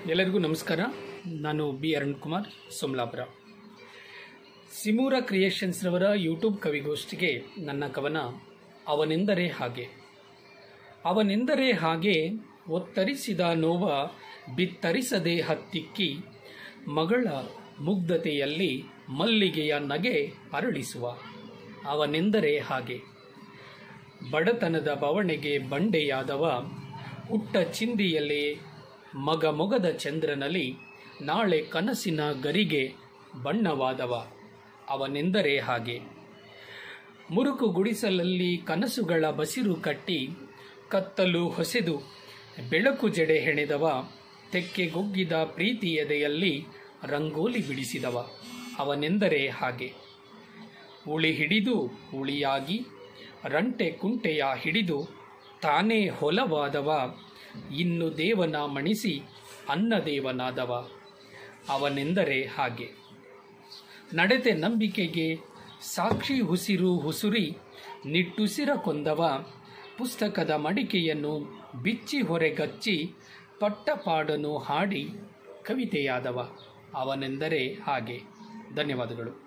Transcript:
ಎಲ್ಲರಿಗೂ ನಮಸ್ಕಾರ ನಾನು ಬಿ ಅರುಣ್ ಕುಮಾರ್ ಸೋಮಲಾಪುರ ಸಿಮೂರ ಕ್ರಿಯೇಷನ್ಸ್ರವರ ಯೂಟ್ಯೂಬ್ ಕವಿಗೋಷ್ಠಿಗೆ ನನ್ನ ಕವನ ಅವನೆಂದರೆ ಹಾಗೆ ಅವನೆಂದರೆ ಹಾಗೆ ಒತ್ತರಿಸಿದ ನೋವ ಬಿತ್ತರಿಸದೆ ಹತ್ತಿಕ್ಕಿ ಮಗಳ ಮುಗ್ಧತೆಯಲ್ಲಿ ಮಲ್ಲಿಗೆಯ ನಗೆ ಅರಳಿಸುವ ಅವನೆಂದರೆ ಹಾಗೆ ಬಡತನದ ಬವಣೆಗೆ ಬಂಡೆಯಾದವ ಹುಟ್ಟ ಚಿಂದಿಯಲ್ಲಿ ಮಗ ಮೊಗದ ಚಂದ್ರನಲ್ಲಿ ನಾಳೆ ಕನಸಿನ ಗರಿಗೆ ಬಣ್ಣವಾದವ ಅವನೆಂದರೆ ಹಾಗೆ ಮುರುಕು ಗುಡಿಸಲಲ್ಲಿ ಕನಸುಗಳ ಬಸಿರು ಕಟ್ಟಿ ಕತ್ತಲು ಹೊಸೆದು ಬೆಳಕು ಜಡೆ ಹೆಣೆದವ ತೆಕ್ಕೆಗೊಗ್ಗಿದ ಪ್ರೀತಿ ಎದೆಯಲ್ಲಿ ರಂಗೋಲಿ ಬಿಡಿಸಿದವ ಅವನೆಂದರೆ ಹಾಗೆ ಉಳಿ ಹಿಡಿದು ಉಳಿಯಾಗಿ ರಂಟೆ ಕುಂಟೆಯ ಹಿಡಿದು ತಾನೇ ಹೊಲವಾದವ ಇನ್ನು ದೇವನ ಮಣಿಸಿ ಅನ್ನದೇವನಾದವ ಅವನೆಂದರೆ ಹಾಗೆ ನಡೆತೆ ನಂಬಿಕೆಗೆ ಸಾಕ್ಷಿ ಹುಸಿರು ಹುಸುರಿ ನಿಟ್ಟುಸಿರ ಕೊಂದವ ಪುಸ್ತಕದ ಮಡಿಕೆಯನ್ನು ಬಿಚ್ಚಿ ಹೊರೆಗಚ್ಚಿ ಪಟ್ಟಪಾಡನು ಹಾಡಿ ಕವಿತೆಯಾದವ ಅವನೆಂದರೆ ಹಾಗೆ ಧನ್ಯವಾದಗಳು